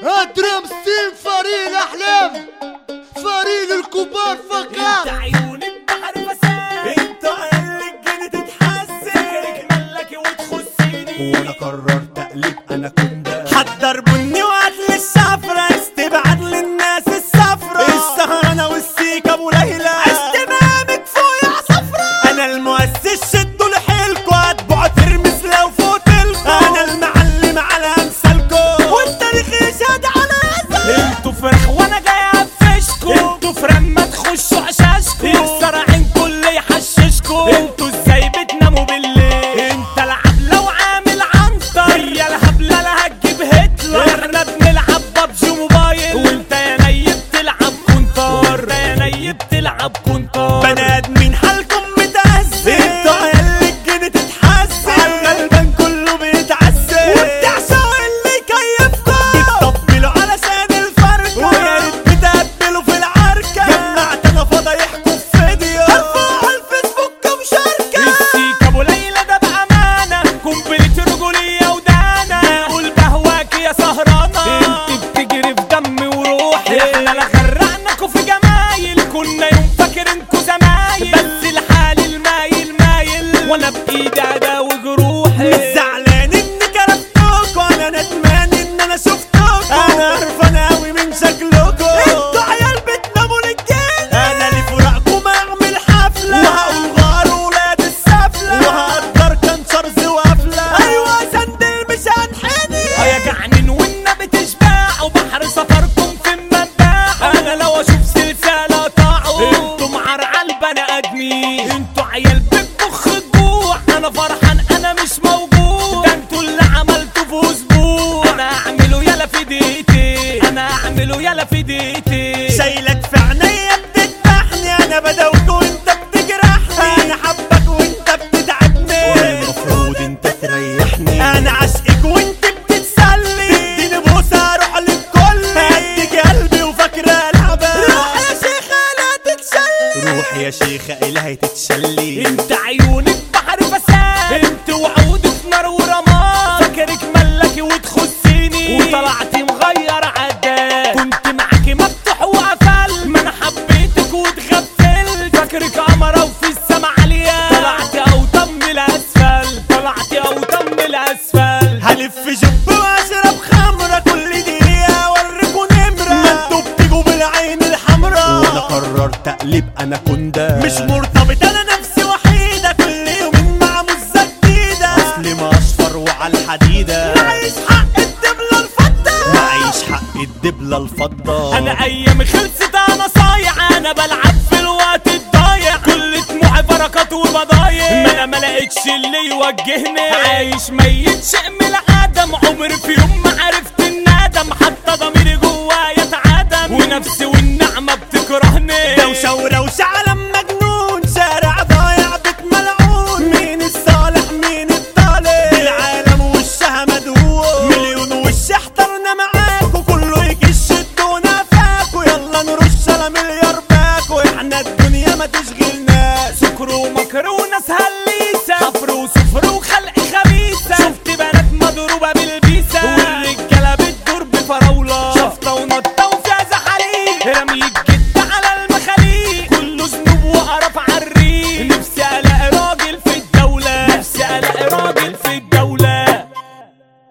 درام ستيم فريق الاحلام فريق الكبار فقط عيون البحر فساد انت قلك جني تتحسن فكرك ملكي وتخصيني وانا قررت اقلب انا كندا حضر بني وقتل السفرة استبعد للناس السفرة السهرانة والسيكة ابو ليلى استمامك فوق يا صفرة انا المؤسس شدوا لحيلكوا هتبعوا ترمس لو فوتلكوا انا المعلم على امثالكوا والتاريخ يشهد على هذا انتوا فرخ وانا جاي افشكوا انتوا فرن ما تخشوا عشاشكوا يكسر عينكوا اللي يحششكوا انتوا ازاي بتناموا بالليل انت العب لو عامل عنتر هي الهبله لا هتجيب هتلر احنا بنلعب ببجي موبايل وانت يا نيب تلعب كونتر يا نيب تلعب كونتر بني ادمين حالكم متأذي انتوا عيال الجن تتحسن الغلبان كله بيتعذب وبتعشقوا اللي يكيفكم بتطبلوا علشان الفرقة ويا ريت بتقبلوا في العركة جمعت انا فضايحكم في فيديو ارفعوا على الفيسبوك مشاركة السيك ابو ليلى ده بأمانة قنبلة رجولية ودانا قول بهواك يا سهرانة انت بتجري في دمي وروحي احنا لا غرقناكوا في جمايل كنا يوم فاكرينكوا زمايل بس الحال المايل مايل وانا بايدي اداوي جروحي مش زعلان اني كرفتكوا انا ندمان ان انا شفتكوا انا قرفان اوي من شكلكوا انتوا عيال بتناموا للجن انا اللي فراقكم اعمل حفلة وهقول غار ولاد السفلة وهقدر كان شرز وقفلة ايوه سندل مش هنحني يا جعنين والنبي تشبع وبحر سفركم في المنبع انا لو اشوف سلسلة طاعوا انتوا معرعة البني ادمين انتوا عيال بتبخ الجوع انا فرحان انا مش موجود ده انتوا اللي عملتوا في اسبوع انا اعمله يلا في دقيقتين انا اعمله يلا في دقيقتين شايلك في عينيا بتذبحني انا بدوت وانت بتجرحني انا حبك وانت بتتعبني المفروض انت تريحني انا عاشقك وانت بتتسلي تديني بوسه اروح للكل هديك قلبي وفاكره العبها روح يا شيخه لا تتشلي روح يا شيخة الهي تتشلي انت عيونك بحر فساد انت وعودك نار ورماد فاكرك ملكي وتخصيني وطلعتي مغير عداد كنت معاكي مفتوح وقفل ما انا حبيتك واتغفلت فاكرك قمرة وفي السما عالية طلعتي اوطم من الاسفل طلعتي اوطم من الاسفل هلف جب واشرب خمرة كل دقيقة اوريكوا نمرة ما انتوا بتيجوا بالعين الحمراء وانا قررت اقلب انا كندا مش مرتبط انا نفسي وحيدة كل يومين مع مزة جديدة اصلي ما اصفر وعلى الحديدة معيش حق الدبلة الفضة معيش حق الدبلة الفضة انا ايامي خلصت انا صايع انا بلعب في الوقت الضايع كل دموعي بركات وبضايع ما انا ما لقيتش اللي يوجهني عايش ميت شيء من العدم عمري في يوم ما عرفت الندم حتى ضميري جوايا اتعدم ونفسي والنعمة بتكرهني دوشة